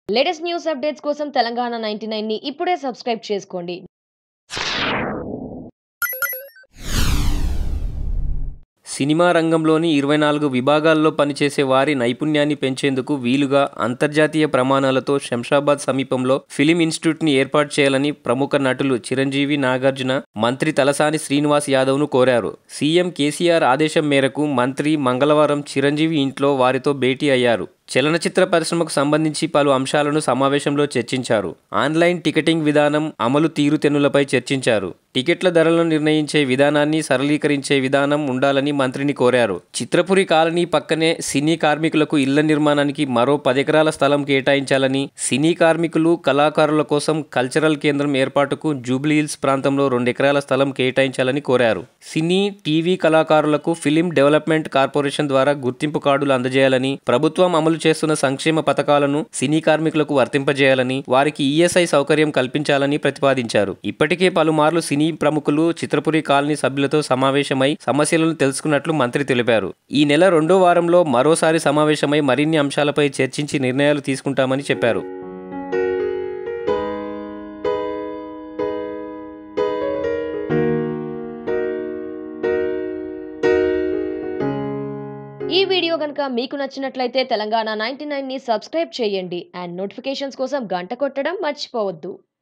latest news updates కోసం Telangana ninety ని ఇప్పుడే సబ్స్క్రైబ్ చేసుకోండి సినిమా రంగంలోని ఇరవై నాలుగు విభాగాల్లో పనిచేసే వారి నైపుణ్యాన్ని పెంచేందుకు వీలుగా అంతర్జాతీయ ప్రమాణాలతో శంషాబాద్ సమీపంలో ఫిలిం ఇన్స్టిట్యూట్ని ఏర్పాటు చేయాలని ప్రముఖ నటులు చిరంజీవి నాగార్జున మంత్రి తలసాని శ్రీనివాస్ యాదవ్ను కోరారు సీఎం కేసీఆర్ ఆదేశం మేరకు మంత్రి మంగళవారం చిరంజీవి ఇంట్లో వారితో భేటీ అయ్యారు చలనచిత్ర పరిశ్రమకు సంబంధించి పలు అంశాలను సమావేశంలో చర్చించారు ఆన్లైన్ టికెటింగ్ విధానం అమలు తీరుతెన్నులపై చర్చించారు టికెట్ల ధరలను నిర్ణయించే విధానాన్ని సరళీకరించే విధానం ఉండాలని మంత్రిని కోరారు చిత్రపురి కాలనీ పక్కనే సినీ కార్మికులకు ఇళ్ల నిర్మాణానికి మరో పదెకరాల స్థలం కేటాయించాలని సినీ కార్మికులు కళాకారుల కోసం కల్చరల్ కేంద్రం ఏర్పాటుకు జూబ్లీహిల్స్ ప్రాంతంలో రెండెకరాల స్థలం కేటాయించాలని కోరారు సినీ టీవీ కళాకారులకు ఫిలిం డెవలప్మెంట్ కార్పొరేషన్ ద్వారా గుర్తింపు కార్డులు అందజేయాలని ప్రభుత్వం అమలు చేస్తున్న సంక్షేమ పథకాలను సినీ కార్మికులకు వర్తింపజేయాలని వారికి ఈఎస్ఐ సౌకర్యం కల్పించాలని ప్రతిపాదించారు ఇప్పటికే పలుమార్లు సినీ ప్రముఖులు చిత్రపురి కాలనీ సభ్యులతో సమావేశమై సమస్యలను తెలుసుకున్నట్లు మంత్రి తెలిపారు ఈ నెల రెండో వారంలో మరోసారి సమావేశమై మరిన్ని అంశాలపై చర్చించి నిర్ణయాలు తీసుకుంటామని చెప్పారు ఈ వీడియో కనుక మీకు నచ్చినట్లయితే తెలంగాణ నైన్టీ ని సబ్స్క్రైబ్ చేయండి అండ్ నోటిఫికేషన్స్ కోసం గంట కొట్టడం మర్చిపోవద్దు